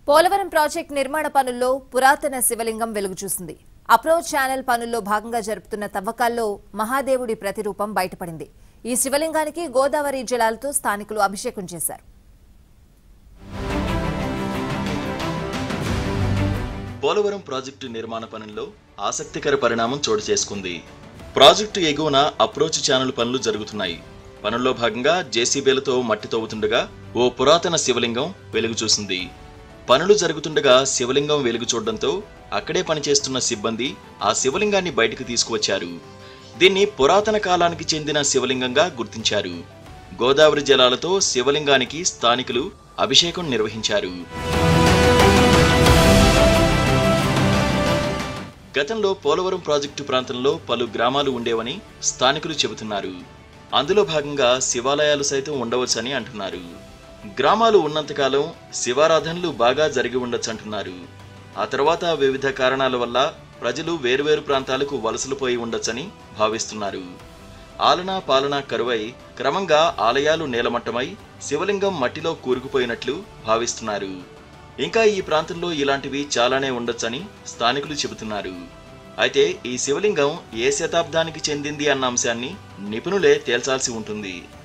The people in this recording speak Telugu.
పోలవరం ప్రాజెక్టు నిర్మాణ పనుల్లో పురాతన శివలింగం వెలుగు చూసింది అప్రోచ్ ఛానల్ పనుల్లో భాగంగా జరుపుతున్న తవ్వకాల్లో మహాదేవుడి ప్రతిరూపం బయటపడింది ఈ శివలింగానికి గోదావరి జలాలతో స్థానికులు అభిషేకం చేశారు పోలవరం ప్రాజెక్టు నిర్మాణ పనుల్లో ఆసక్తికర పరిణామం చోటు చేసుకుంది ప్రాజెక్టు ఎగువన అప్రోచ్ ఛానల్ పనులు జరుగుతున్నాయి పనుల్లో భాగంగా జేసీబీలతో మట్టి తవ్వుతుండగా ఓ పురాతన శివలింగం వెలుగు చూసింది పనులు జరుగుతుండగా శివలింగం వెలుగు చూడడంతో అక్కడే పనిచేస్తున్న సిబ్బంది ఆ శివలింగాన్ని బయటకు తీసుకువచ్చారు దీన్ని పురాతన కాలానికి చెందిన శివలింగంగా గుర్తించారు గోదావరి జలాలతో శివలింగానికి స్థానికులు అభిషేకం నిర్వహించారు గతంలో పోలవరం ప్రాజెక్టు ప్రాంతంలో పలు గ్రామాలు ఉండేవని స్థానికులు చెబుతున్నారు అందులో భాగంగా శివాలయాలు సైతం ఉండవచ్చని అంటున్నారు గ్రామాలు ఉన్నంతకాలం శివారాధనలు బాగా జరిగి ఉండొచ్చంటున్నారు ఆ తర్వాత వివిధ కారణాల వల్ల ప్రజలు వేరువేరు ప్రాంతాలకు వలసలు పోయి ఉండొచ్చని భావిస్తున్నారు ఆలనా పాలన కరువై క్రమంగా ఆలయాలు నేలమట్టమై శివలింగం మట్టిలో కూరుకుపోయినట్లు భావిస్తున్నారు ఇంకా ఈ ప్రాంతంలో ఇలాంటివి చాలానే ఉండొచ్చని స్థానికులు చెబుతున్నారు అయితే ఈ శివలింగం ఏ శతాబ్దానికి చెందింది అన్న అంశాన్ని నిపుణులే తేల్చాల్సి ఉంటుంది